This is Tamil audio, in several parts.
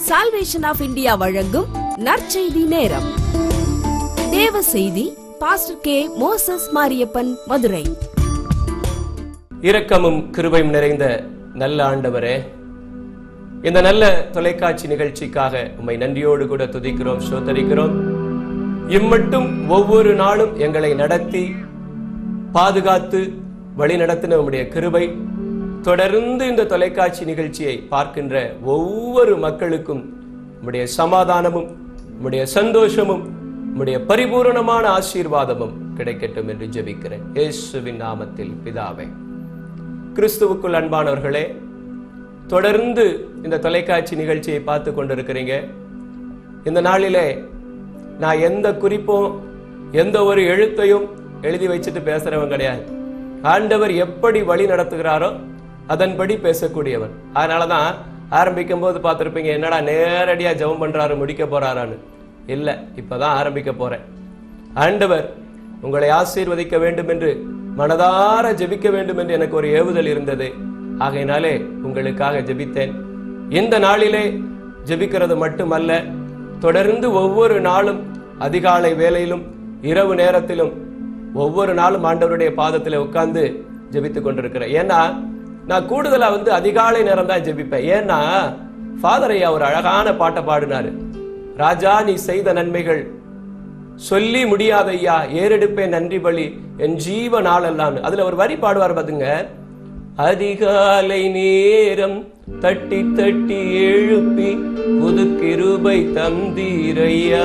சால்வேஷன் ஆஃப் இந்தியா வழங்கும் நற்செய்தி நேரம் தேவ செய்தி pastor K Moses Mariyappan Madurai இரக்கமும் கிருபையும் நிறைந்த நல்ல ஆண்டவரே இந்த நல்ல தொலைக்காட்சி நிகழ்ச்சிக்காக உம்மை நன்றியோடு கூட துதிக்கிறோம் சோதரிக்கிறோம் இம்மட்டும் ஒவ்வொரு நாளும் எங்களை நடத்தி பாதுகாத்து வழி நடத்தின உம்முடைய கிருபை தொடர்ந்து இந்த தொலைக்காட்சி நிகழ்ச்சியை பார்க்கின்ற ஒவ்வொரு மக்களுக்கும் உம்முடைய சமாதானமும் உம்முடைய சந்தோஷமும் உம்முடைய பரிபூரணமான ஆசீர்வாதமும் கிடைக்கட்டும் என்று ஜெபிக்கிறேன் இயேசுவின் நாமத்தில் பிதாவே கிறிஸ்துவுக்குள் அன்பானவர்களே தொடர்ந்து இந்த தொலைக்காட்சி நிகழ்ச்சியை பார்த்து கொண்டிருக்கிறீங்க இந்த நாளிலே நான் எந்த குறிப்பும் எந்த ஒரு எழுத்தையும் எழுதி வச்சுட்டு பேசுறவன் கிடையாது ஆண்டவர் எப்படி வழி நடத்துகிறாரோ அதன்படி பேசக்கூடியவன் அதனால தான் ஆரம்பிக்கும் போது பார்த்துருப்பீங்க என்னடா நேரடியாக ஜெபம் பண்றாரு முடிக்க போறாரான்னு இல்லை இப்பதான் ஆரம்பிக்க போறேன் ஆண்டவர் உங்களை ஆசீர்வதிக்க வேண்டும் என்று மனதார ஜெபிக்க வேண்டும் என்று எனக்கு ஒரு ஏவுதல் இருந்தது ஆகையினாலே உங்களுக்காக ஜெபித்தேன் இந்த நாளிலே ஜெபிக்கிறது மட்டுமல்ல தொடர்ந்து ஒவ்வொரு நாளும் அதிகாலை வேளையிலும் இரவு நேரத்திலும் ஒவ்வொரு நாளும் ஆண்டவருடைய பாதத்தில் உட்கார்ந்து ஜெபித்துக் கொண்டிருக்கிறேன் ஏன்னா நான் கூடுதலா வந்து அதிகாலை நேரம் தான் ஜெபிப்பேன் ஏன்னா ஃபாதர் ஐயா ஒரு அழகான பாட்டை பாடினாரு ராஜா நீ செய்த நன்மைகள் சொல்லி முடியாத ஐயா ஏறெடுப்பேன் நன்றி பலி என் ஜீவ நாளெல்லாம் அதுல ஒரு வரி பாடுவார் பாத்துங்க அதிகாலை நேரம் தட்டி தட்டி எழுப்பி புது கிருபை தந்தீரையா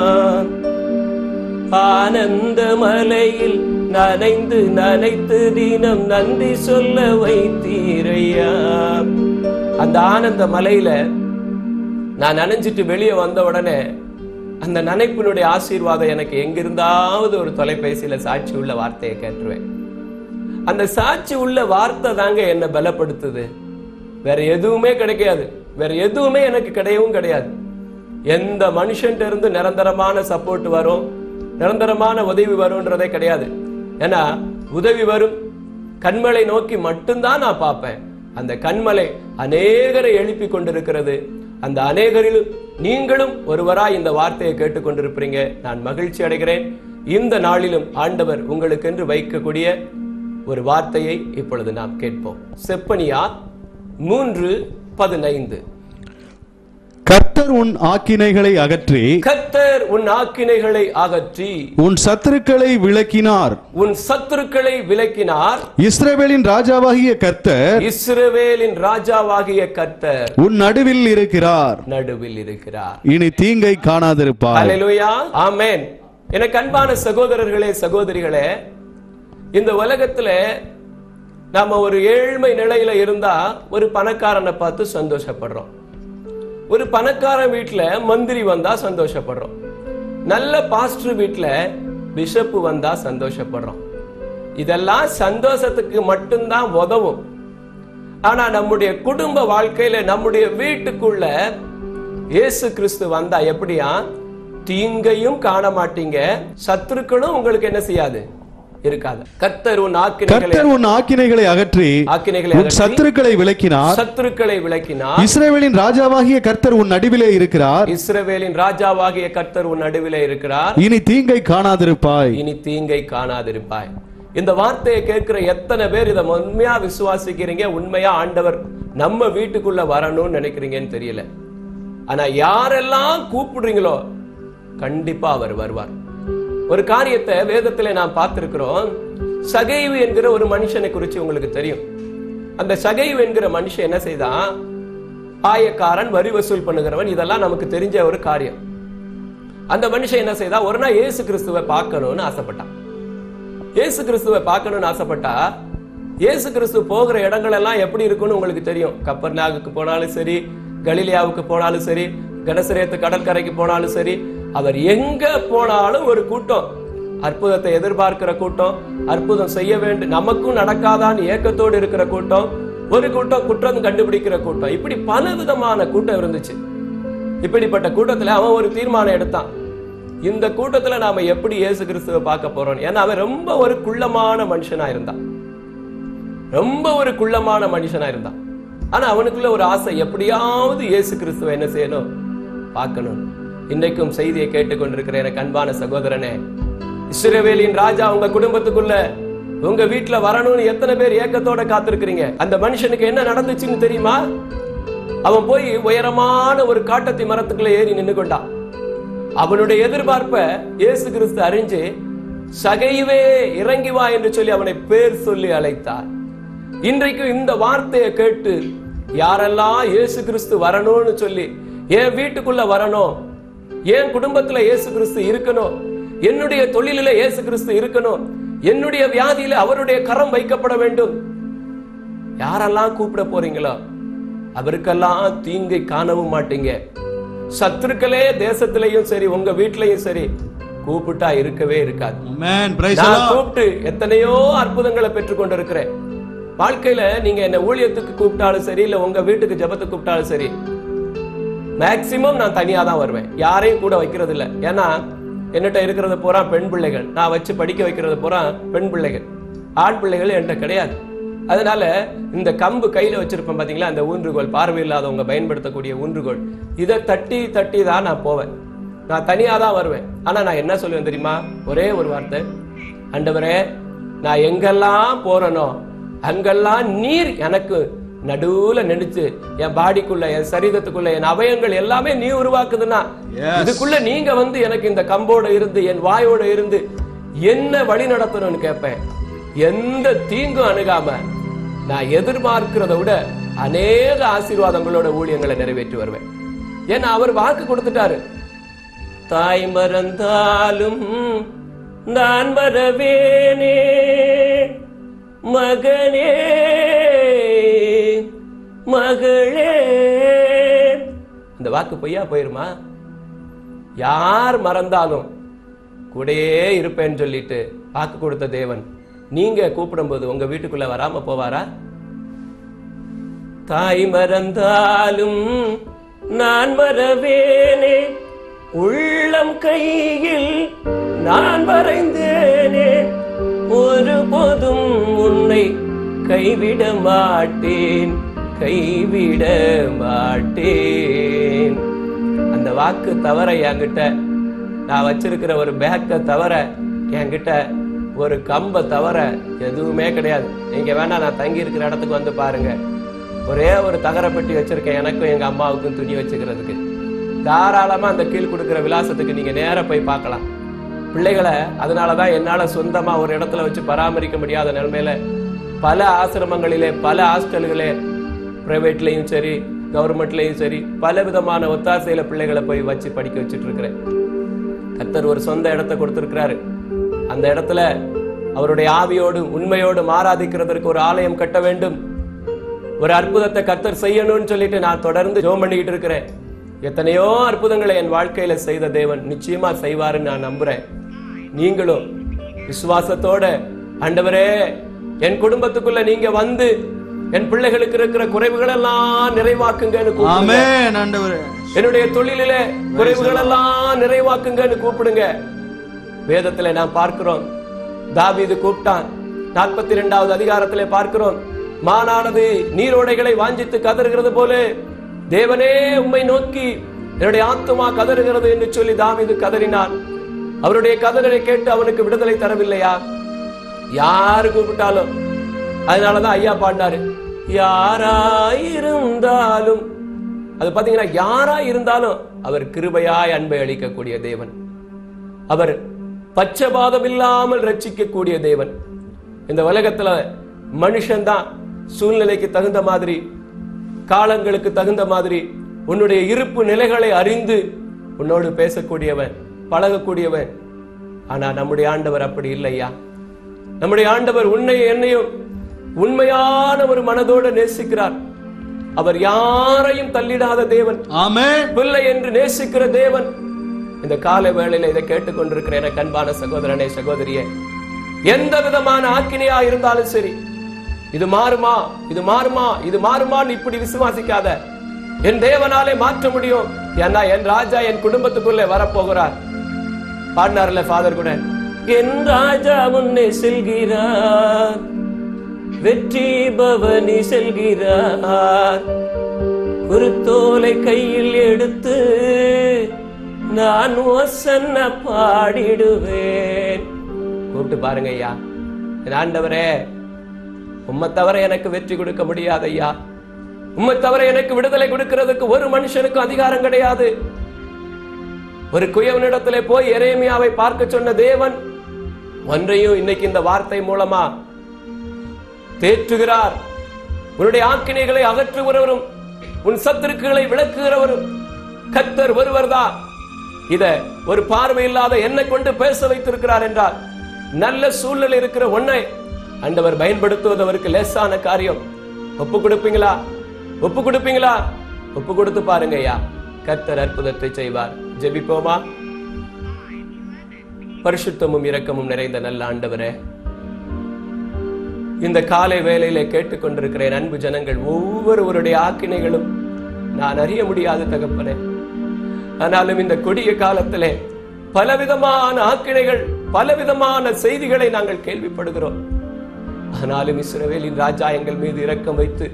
ஆனந்த மலையில் நனைந்து நனைத்து தினம் நன்றி சொல்ல வைத்தீரையா அந்த ஆனந்த மலையில நான் நனைஞ்சிட்டு வெளியே வந்த உடனே அந்த நனைப்பினுடைய ஆசீர்வாதம் எனக்கு எங்கிருந்தாவது ஒரு தொலைபேசியில சாட்சி உள்ள வார்த்தையை கேட்டுருவேன் அந்த சாட்சி உள்ள வார்த்தை தாங்க என்ன பலப்படுத்துது வேற எதுவுமே கிடைக்காது வேற எதுவுமே எனக்கு கிடையவும் கிடையாது எந்த மனுஷன்ட்ட இருந்து நிரந்தரமான சப்போர்ட் வரும் நிரந்தரமான உதவி வரும்ன்றதே கிடையாது ஏன்னா உதவி வரும் கண்மலை நோக்கி மட்டும்தான் நான் பார்ப்பேன் அந்த கண்மலை அநேகரை எழுப்பி கொண்டிருக்கிறது அந்த அநேகரில் நீங்களும் ஒருவராய் இந்த வார்த்தையை கேட்டுக்கொண்டிருப்பீங்க நான் மகிழ்ச்சி அடைகிறேன் இந்த நாளிலும் ஆண்டவர் உங்களுக்கென்று வைக்கக்கூடிய ஒரு வார்த்தையை இப்பொழுது நாம் கேட்போம் செப்பனியா மூன்று பதினைந்து கர்த்தர் உன் ஆக்கினைகளை அகற்றி கர்த்தர் உன் ஆக்கினைகளை அகற்றி உன் சத்துருக்களை விளக்கினார் உன் சத்துருக்களை விலக்கினார் இஸ்ரவேலின் ராஜாவாகிய கர்த்தர் இஸ்ரவேலின் ராஜாவாகிய கர்த்தர் உன் நடுவில் இருக்கிறார் நடுவில் இருக்கிறார் இனி தீங்கை காணாதிருப்பார் ஹalleluya ஆமென் எனக்கு அன்பான சகோதரர்களே சகோதரிகளே இந்த உலகத்துல நாம ஒரு ஏழ்மை நிலையில இருந்தா ஒரு பணக்காரனை பார்த்து சந்தோஷப்படுறோம் ஒரு பணக்காரன் வீட்டுல மந்திரி வந்தா சந்தோஷப்படுறோம் நல்ல பாஸ்டர் வீட்டுல பிஷப் வந்தா சந்தோஷப்படுறோம் இதெல்லாம் சந்தோஷத்துக்கு மட்டும்தான் உதவும் ஆனா நம்முடைய குடும்ப வாழ்க்கையில நம்முடைய வீட்டுக்குள்ள இயேசு கிறிஸ்து வந்தா எப்படியா தீங்கையும் காண மாட்டீங்க சத்துருக்களும் உங்களுக்கு என்ன செய்யாது இருக்காது கர்த்தர் உன் ஆக்கினைகளை கர்த்தர் உன் ஆக்கினைகளை அகற்றி ஆக்கினைகளை உன் அகற்றி சத்துருக்களை விளக்கினார் சத்துருக்களை விளக்கினார் இஸ்ரவேலின் ராஜாவாகிய கர்த்தர் உன் நடுவிலே இருக்கிறார் இஸ்ரவேலின் ராஜாவாகிய கர்த்தர் உன் நடுவிலே இருக்கிறார் இனி தீங்கை காணாதிருப்பாய் இனி தீங்கை காணாதிருப்பாய் இந்த வார்த்தையை கேட்கிற எத்தனை பேர் இதை உண்மையா விசுவாசிக்கிறீங்க உண்மையா ஆண்டவர் நம்ம வீட்டுக்குள்ள வரணும்னு நினைக்கிறீங்கன்னு தெரியல ஆனா யாரெல்லாம் கூப்பிடுறீங்களோ கண்டிப்பா அவர் வருவார் ஒரு காரியத்தை வேதத்துல நாம் பார்த்திருக்கிறோம் சகைவு என்கிற ஒரு மனுஷனை குறித்து உங்களுக்கு தெரியும் அந்த சகைவு என்கிற மனுஷன் என்ன செய்தான் ஆயக்காரன் வரி வசூல் பண்ணுகிறவன் இதெல்லாம் நமக்கு தெரிஞ்ச ஒரு காரியம் அந்த மனுஷன் என்ன செய்தா ஒரு நாள் இயேசு கிறிஸ்துவை பார்க்கணும்னு ஆசைப்பட்டான் இயேசு கிறிஸ்துவை பார்க்கணும்னு ஆசைப்பட்டா இயேசு கிறிஸ்து போகிற இடங்கள் எல்லாம் எப்படி இருக்கும்னு உங்களுக்கு தெரியும் கப்பர்நாகுக்கு போனாலும் சரி கலிலியாவுக்கு போனாலும் சரி கனசரேத்து கடற்கரைக்கு போனாலும் சரி அவர் எங்க போனாலும் ஒரு கூட்டம் அற்புதத்தை எதிர்பார்க்கிற கூட்டம் அற்புதம் செய்ய வேண்டும் நமக்கும் நடக்காதான்னு ஏக்கத்தோடு இருக்கிற கூட்டம் ஒரு கூட்டம் குற்றம் கண்டுபிடிக்கிற கூட்டம் இப்படி பல விதமான கூட்டம் இருந்துச்சு இப்படிப்பட்ட கூட்டத்துல அவன் ஒரு தீர்மானம் எடுத்தான் இந்த கூட்டத்துல நாம எப்படி இயேசு கிறிஸ்துவை பார்க்க போறோம் ஏன்னா அவன் ரொம்ப ஒரு குள்ளமான மனுஷனா இருந்தான் ரொம்ப ஒரு குள்ளமான மனுஷனா இருந்தான் ஆனா அவனுக்குள்ள ஒரு ஆசை எப்படியாவது இயேசு கிறிஸ்துவை என்ன செய்யணும் பார்க்கணும் இன்றைக்கும் செய்தியை கேட்டுக்கொண்டிருக்கிற எனக்கு அன்பான சகோதரனே இஸ்ரவேலின் ராஜா உங்க குடும்பத்துக்குள்ள உங்க வீட்டுல வரணும்னு எத்தனை பேர் ஏக்கத்தோட காத்திருக்கிறீங்க அந்த மனுஷனுக்கு என்ன நடந்துச்சுன்னு தெரியுமா அவன் போய் உயரமான ஒரு காட்டத்தி மரத்துக்குள்ள ஏறி நின்னு கொண்டான் அவனுடைய எதிர்பார்ப்ப இயேசு கிறிஸ்து அறிஞ்சு சகைவே இறங்கி வா என்று சொல்லி அவனை பேர் சொல்லி அழைத்தார் இன்றைக்கு இந்த வார்த்தையை கேட்டு யாரெல்லாம் இயேசு கிறிஸ்து வரணும்னு சொல்லி என் வீட்டுக்குள்ள வரணும் என் குடும்பத்துல இயேசு கிறிஸ்து இருக்கணும் என்னுடைய தொழிலில இயேசு கிறிஸ்து இருக்கணும் என்னுடைய வியாதியில அவருடைய கரம் வைக்கப்பட வேண்டும் யாரெல்லாம் கூப்பிட போறீங்களோ அவருக்கெல்லாம் தீங்கை காணவும் மாட்டீங்க சத்துருக்களே தேசத்திலையும் சரி உங்க வீட்லயும் சரி கூப்பிட்டா இருக்கவே இருக்காது Amen. Praise the நான் Lord. கூப்பிட்டு எத்தனையோ அற்புதங்களை பெற்றுக் கொண்டிருக்கிறேன் வாழ்க்கையில நீங்க என்ன ஊழியத்துக்கு கூப்பிட்டாலும் சரி இல்ல உங்க வீட்டுக்கு ஜெபத்துக்கு கூப்பிட்டாலும் சரி மேக்சிமம் நான் தனியா தான் வருவேன் யாரையும் கூட வைக்கிறது இல்ல ஏன்னா என்னட்ட இருக்கிறது பூரா பெண் பிள்ளைகள் நான் வச்சு படிக்க வைக்கிறது பூரா பெண் பிள்ளைகள் ஆண் பிள்ளைகள் என்கிட்ட கிடையாது அதனால இந்த கம்பு கையில வச்சிருப்பேன் பாத்தீங்களா அந்த ஊன்றுகோல் பார்வை இல்லாதவங்க பயன்படுத்தக்கூடிய ஊன்றுகோல் இதை தட்டி தட்டி தான் நான் போவேன் நான் தனியா தான் வருவேன் ஆனா நான் என்ன சொல்லுவேன் தெரியுமா ஒரே ஒரு வார்த்தை ஆண்டவரே நான் எங்கெல்லாம் போறேனோ அங்கெல்லாம் நீர் எனக்கு நடுவுல நினைச்சு என் பாடிக்குள்ள என் சரீரத்துக்குள்ள என் அவயங்கள் எல்லாமே நீ உருவாக்குதுன்னா Yes. இதுக்குள்ள நீங்க வந்து எனக்கு இந்த கம்போட இருந்து என் வாயோட இருந்து என்ன வழி நடத்தணும்னு கேட்பேன் எந்த தீங்கும் அணுகாம நான் எதிர்பார்க்கிறத விட அநேக ஆசீர்வாதங்களோட ஊழியங்களை நிறைவேற்றி வருவேன் ஏன்னா அவர் வாக்கு கொடுத்துட்டாரு தாய் மறந்தாலும் நான் வரவேனே மகனே மகளே இந்த வாக்கு பொய்யா போயிருமா யார் மறந்தாலும் கூடயே இருப்பேன்னு சொல்லிட்டு வாக்கு கொடுத்த தேவன் நீங்க கூப்பிடும்போது உங்க வீட்டுக்குள்ள வராம போவாரா தாய் மறந்தாலும் நான் மறவேனே உள்ளம் கையில் நான் வரைந்தேனே ஒருபோதும் உன்னை கைவிட மாட்டேன் கைவிட மாட்டேன் அந்த வாக்கு தவிர என்கிட்ட நான் வச்சிருக்கிற ஒரு பேக்கை தவிர என்கிட்ட ஒரு கம்பை தவிர எதுவுமே கிடையாது நீங்க வேணா நான் தங்கி இருக்கிற இடத்துக்கு வந்து பாருங்க ஒரே ஒரு தகர பெட்டி வச்சிருக்கேன் எனக்கும் எங்க அம்மாவுக்கும் துணி வச்சுக்கிறதுக்கு தாராளமா அந்த கீழ் கொடுக்கிற விலாசத்துக்கு நீங்க நேரா போய் பார்க்கலாம் பிள்ளைகளை அதனாலதான் என்னால சொந்தமா ஒரு இடத்துல வச்சு பராமரிக்க முடியாத நிலைமையில பல ஆசிரமங்களிலே பல ஹாஸ்டல்களே பிரைவேட்லயும் சரி கவர்மெண்ட்லயும் சரி பல விதமான ஒத்தாசையில பிள்ளைகளை போய் வச்சு படிக்க வச்சுட்டு இருக்கிறேன் கர்த்தர் ஒரு சொந்த இடத்தை கொடுத்திருக்கிறாரு அந்த இடத்துல அவருடைய ஆவியோடு உண்மையோடு ஆராதிக்கிறதற்கு ஒரு ஆலயம் கட்ட வேண்டும் ஒரு அற்புதத்தை கர்த்தர் செய்யணும்னு சொல்லிட்டு நான் தொடர்ந்து ஜோம் பண்ணிக்கிட்டு இருக்கிறேன் எத்தனையோ அற்புதங்களை என் வாழ்க்கையில செய்த தேவன் நிச்சயமா செய்வாருன்னு நான் நம்புறேன் நீங்களும் விசுவாசத்தோட ஆண்டவரே என் குடும்பத்துக்குள்ள நீங்க வந்து என் பிள்ளைகளுக்கு இருக்கிற குறைவுகள் எல்லாம் நிறைவாக்குங்கன்னு கூப்பிடுங்க. ஆமென் ஆண்டவரே என்னுடைய தொழிலிலே குறைவுகள் எல்லாம் நிறைவாக்குங்கன்னு கூப்பிடுங்க வேதத்துல நாம் பார்க்கிறோம் தாவீது கூப்பிட்டான் நாற்பத்தி இரண்டாவது அதிகாரத்திலே பார்க்கிறோம் மானானது நீரோடைகளை வாஞ்சித்து கதறுகிறது போல தேவனே உம்மை நோக்கி என்னுடைய ஆத்துமா கதறுகிறது என்று சொல்லி தாவீது கதறினான் அவருடைய கதறலை கேட்டு அவனுக்கு விடுதலை தரவில்லையா யாரு கூப்பிட்டாலும் அதனாலதான் ஐயா பாடினாரு யாராயிருந்தாலும் அது பாத்தீங்கன்னா யாரா இருந்தாலும் அவர் கிருபையாய் அன்பை அளிக்கக்கூடிய தேவன் அவர் பச்சபாதம் இல்லாமல் ரட்சிக்கக்கூடிய தேவன் இந்த உலகத்துல மனுஷன்தான் சூழ்நிலைக்கு தகுந்த மாதிரி காலங்களுக்கு தகுந்த மாதிரி உன்னுடைய இருப்பு நிலைகளை அறிந்து உன்னோடு பேசக்கூடியவன் பழகக்கூடியவன் ஆனா நம்முடைய ஆண்டவர் அப்படி இல்லையா நம்முடைய ஆண்டவர் உன்னை என்னையும் உண்மையான ஒரு மனதோடு நேசிக்கிறார் அவர் யாரையும் தள்ளிடாத தேவன் ஆமென் பிள்ளை என்று நேசிக்கிற தேவன் இந்த காலை வேளையில இதை கேட்டுக்கொண்டிருக்கிற எனக்கு அன்பான சகோதரனே சகோதரியே எந்த விதமான ஆக்கினையா இருந்தாலும் சரி இது மாறுமா இது மாறுமா இது மாறுமான்னு இப்படி விசுவாசிக்காத என் தேவனாலே மாற்ற முடியும் ஏன்னா என் ராஜா என் குடும்பத்துக்குள்ளே வரப்போகிறார் பாடினார்ல ஃபாதர் கூட என் ராஜா முன்னே செல்கிறார் வெற்றி பவனி செல்கிறார் குருத்தோலை கையில் எடுத்து நான் ஒசன்ன பாடிடுவேன் கூப்பிட்டு பாருங்க ஐயா என் ஆண்டவரே உம்மை தவிர எனக்கு வெற்றி கொடுக்க முடியாது ஐயா உம்மை தவிர எனக்கு விடுதலை கொடுக்கிறதுக்கு ஒரு மனுஷனுக்கும் அதிகாரம் கிடையாது ஒரு குயவனிடத்திலே போய் எரேமியாவை பார்க்க சொன்ன தேவன் ஒன்றையும் இன்னைக்கு இந்த வார்த்தை மூலமா தேற்றுகிறார் உன்னுடைய ஆக்கினைகளை அகற்றுகிறவரும் உன் சத்துருக்குகளை விளக்குகிறவரும் கத்தர் ஒருவர்தான் இத ஒரு பார்வை இல்லாத என்னை கொண்டு பேச வைத்திருக்கிறார் என்றால் நல்ல சூழ்நிலை இருக்கிற ஒன்றை ஆண்டவர் பயன்படுத்துவது அவருக்கு லேசான காரியம் ஒப்பு கொடுப்பீங்களா ஒப்பு கொடுப்பீங்களா ஒப்பு கொடுத்து பாருங்க ஐயா கர்த்தர் அற்புதத்தை செய்வார் ஜெபிப்போமா பரிசுத்தமும் இரக்கமும் நிறைந்த நல்ல ஆண்டவரே இந்த காலை வேளையில கேட்டுக்கொண்டிருக்கிற என் அன்பு ஜனங்கள் ஒவ்வொருவருடைய ஆக்கினைகளும் நான் அறிய முடியாத தகப்பனே ஆனாலும் இந்த கொடிய காலத்திலே பலவிதமான ஆக்கினைகள் பலவிதமான செய்திகளை நாங்கள் கேள்விப்படுகிறோம் ஆனாலும் இஸ்ரவேலின் ராஜா எங்கள் மீது இரக்கம் வைத்து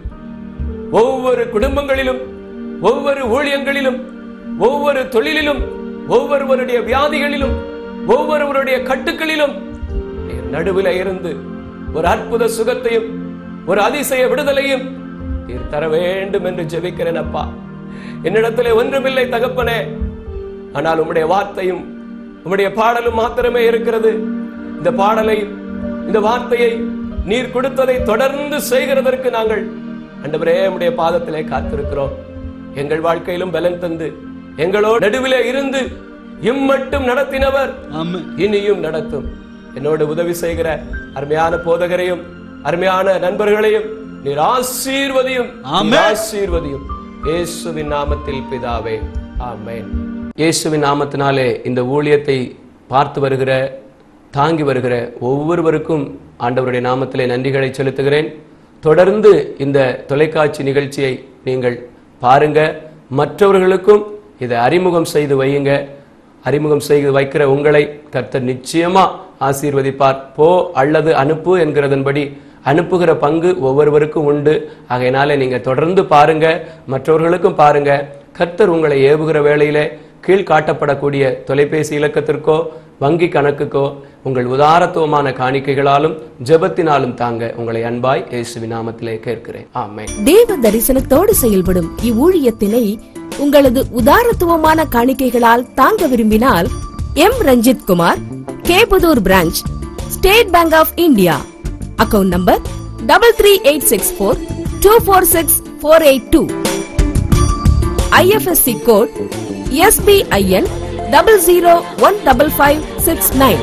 ஒவ்வொரு குடும்பங்களிலும் ஒவ்வொரு ஊழியங்களிலும் ஒவ்வொரு தொழிலிலும் ஒவ்வொருவருடைய வியாதிகளிலும் ஒவ்வொருவருடைய கட்டுக்களிலும் நீர் நடுவில் இருந்து ஒரு அற்புத சுகத்தையும் ஒரு அதிசய விடுதலையும் நீர் தர வேண்டும் என்று ஜெபிக்கிறேன் அப்பா என்னிடத்திலே ஒன்றுமில்லை தகப்பனே ஆனால் உம்முடைய வார்த்தையும் உம்முடைய பாடலும் மாத்திரமே இருக்கிறது இந்த பாடலை இந்த வார்த்தையை நீர் கொடுத்ததை தொடர்ந்து செய்கிறதற்கு நாங்கள் ஆண்டவரே உம்முடைய பாதத்திலே காத்திருக்கிறோம் எங்கள் வாழ்க்கையிலும் பலன் தந்து எங்களோடு நடுவிலே இருந்து இம்மட்டும் நடத்தினவர் ஆமென் இனியும் நடத்தும் என்னோடு உதவி செய்கிற அருமையான போதகரையும் அருமையான நண்பர்களையும் நீர் ஆசீர்வதியும் ஆமென். நீர் ஆசீர்வதியும் இயேசுவின் நாமத்தில் பிதாவே ஆமென் இயேசுவின் நாமத்தினாலே இந்த ஊழியத்தை பார்த்து வருகிற தாங்கி வருகிற ஒவ்வொருவருக்கும் ஆண்டவருடைய நாமத்திலே நன்றிகளை செலுத்துகிறேன் தொடர்ந்து இந்த தொலைக்காட்சி நிகழ்ச்சியை நீங்கள் பாருங்க மற்றவர்களுக்கும் இதை அறிமுகம் செய்து வையுங்க அறிமுகம் செய்து வைக்கிற உங்களை கர்த்தர் நிச்சயமா ஆசீர்வதிப்பார் போ அல்லது அனுப்பு என்கிறதன்படி அனுப்புகிற பங்கு ஒவ்வொருவருக்கும் உண்டு ஆகையினால நீங்க தொடர்ந்து பாருங்க மற்றவர்களுக்கும் பாருங்க கர்த்தர் உங்களை ஏவுகிற வேளையிலே கீழ் காட்டப்படக்கூடிய தொலைபேசி இலக்கத்திற்கோ வங்கி கணக்குக்கோ உங்கள் உதாரத்துவமான காணிக்கைகளாலும் ஜெபத்தினாலும் தாங்க உங்களை அன்பாய் இயேசுவின் நாமத்திலே கேட்கிறேன் ஆமென் தேவ தரிசனத்தோடு செயல்படும் இவ்வூழியத்தினை உங்களது உதாரத்துவமான காணிக்கைகளால் தாங்க விரும்பினால் M Ranjith Kumar Keputhur branch State Bank of India account number double three eight six four two four six four eight two IFSC code SBIN double zero one double five six nine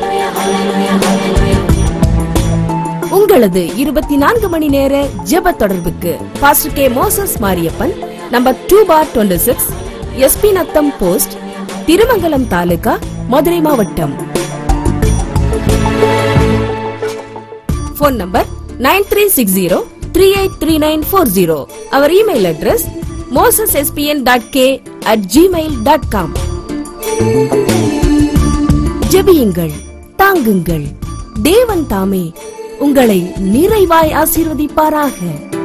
உங்களது இருபத்தி நான்கு மணி நேர ஜெப தொடர்புக்கு pastor K Moses Mariappan number two four twenty six SP Natham post Thirumangalam taluka Madurai மாவட்டம் phone number nine three six zero three eight three nine four zero அவர் email address Moses SPN dot K at Gmail dot com ஜெபியுங்கள் தாங்குங்கள் தேவன் தாமே உங்களை நிறைவாய் ஆசீர்வதிப்பாராக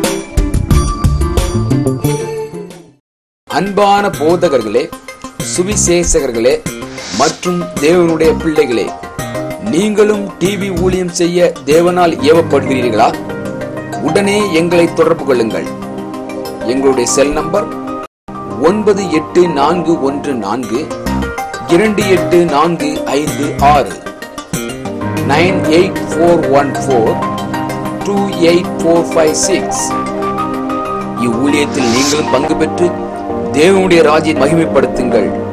அன்பான போதகர்களே சுவிசேஷகர்களே மற்றும் தேவனுடைய பிள்ளைகளே நீங்களும் டிவி ஊழியம் செய்ய தேவனால் ஏவப்படுகிறீர்களா உடனே எங்களை தொடர்பு கொள்ளுங்கள் எங்களுடைய செல் நம்பர் ஒன்பது எட்டு நான்கு ஒன்று நான்கு இரண்டு எட்டு நான்கு ஐந்து ஆறு nine eight four one four two eight four five six இவ்வூழியத்தில் நீங்களும் பங்கு பெற்று தேவனுடைய ராஜ்யை மகிமைப்படுத்துங்கள்